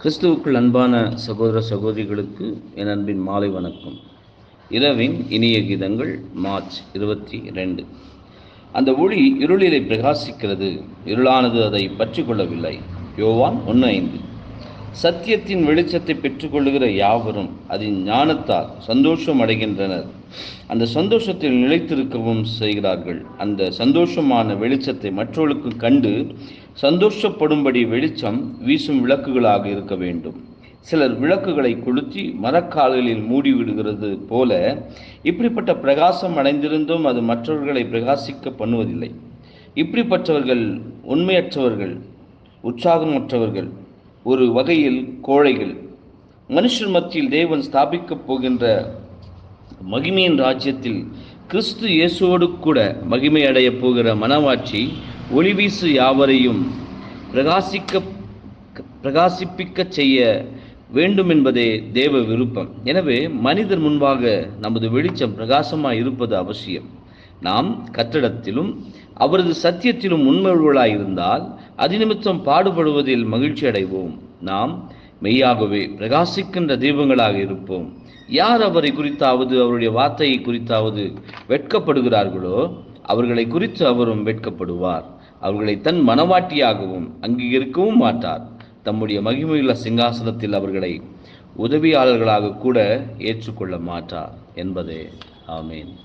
கிறிஸ்துவுக்குள் அன்பான சகோதர சகோதரிகளுக்கு என் அன்பின் மாலை வணக்கம் இரவின் இனிய கீதங்கள் மார்ச் இருபத்தி ரெண்டு அந்த ஒளி இருளிலே பிரகாசிக்கிறது இருளானது அதை பற்றி கொள்ளவில்லை யோவான் ஒன்று ஐந்து சத்தியத்தின் வெளிச்சத்தை பெற்றுக்கொள்ளுகிற யாவரும் அதன் ஞானத்தால் சந்தோஷம் அடைகின்றனர் அந்த சந்தோஷத்தில் நிலைத்திருக்கவும் செய்கிறார்கள் அந்த சந்தோஷமான வெளிச்சத்தை மற்றவர்களுக்கு கண்டு சந்தோஷப்படும்படி வெளிச்சம் வீசும் விளக்குகளாக இருக்க வேண்டும் சிலர் விளக்குகளை கொளுத்தி மரக்கால்களில் மூடிவிடுகிறது போல இப்படிப்பட்ட பிரகாசம் அடைந்திருந்தும் அது மற்றவர்களை பிரகாசிக்க பண்ணுவதில்லை இப்படிப்பட்டவர்கள் உண்மையற்றவர்கள் உற்சாகமற்றவர்கள் ஒரு வகையில் கோழைகள் மனுஷர் மத்தியில் தேவன் ஸ்தாபிக்கப் போகின்ற மகிமையின் ராஜ்யத்தில் கிறிஸ்து இயேசுவோடு கூட மகிமை அடையப் போகிற மனவாட்சி ஒளிவீசு யாவரையும் பிரகாசிக்க பிரகாசிப்பிக்க செய்ய வேண்டும் என்பதே தேவ விருப்பம் எனவே மனிதர் முன்பாக நமது வெளிச்சம் பிரகாசமாய் இருப்பது அவசியம் நாம் கட்டிடத்திலும் அவரது சத்தியத்திலும் உண்மையுள்ளவர்களாயிருந்தால் அது நிமித்தம் பாடுபடுவதில் மகிழ்ச்சி அடைவோம் நாம் மெய்யாகவே பிரகாசிக்கின்ற தீபங்களாக இருப்போம் யார் அவரை குறித்தாவது அவருடைய வார்த்தையை குறித்தாவது வெட்கப்படுகிறார்களோ அவர்களை குறித்து அவரும் வெட்கப்படுவார் அவர்களை தன் மனவாட்டியாகவும் அங்கீகரிக்கவும் மாட்டார் தம்முடைய மகிமையுள்ள சிங்காசனத்தில் அவர்களை உதவியாளர்களாக கூட ஏற்றுக்கொள்ள மாட்டார் என்பதே ஆமேன்